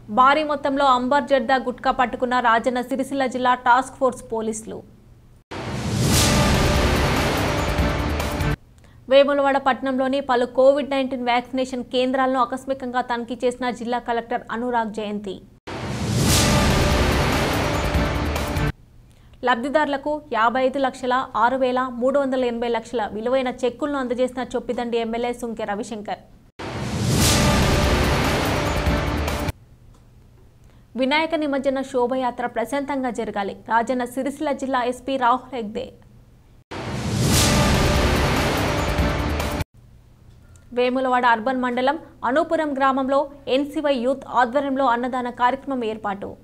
భారీ మొత్తంలో అంబర్ జర్దా గుట్కా పట్టుకున్న రాజన్న సిరిసిల్ల జిల్లా టాస్క్ ఫోర్స్ పోలీసులు వేములవాడ పట్టణంలోని పలు కోవిడ్ నైన్టీన్ వ్యాక్సినేషన్ కేంద్రాలను ఆకస్మికంగా తనిఖీ చేసిన జిల్లా కలెక్టర్ అనురాగ్ జయంతి లబ్ధిదారులకు యాభై ఐదు లక్షల ఆరు వేల మూడు వందల ఎనభై లక్షల విలువైన చెక్కులను అందజేసిన చొప్పిదండి ఎమ్మెల్యే సుంకె రవిశంకర్ వినాయక నిమజ్జన శోభయాత్ర ప్రశాంతంగా జరగాలి రాజన్న సిరిసిల్ల జిల్లా ఎస్పీ రాహుల్ హెగ్దే వేములవాడ అర్బన్ మండలం అనూపురం గ్రామంలో ఎన్సీవై యూత్ ఆధ్వర్యంలో అన్నదాన కార్యక్రమం ఏర్పాటు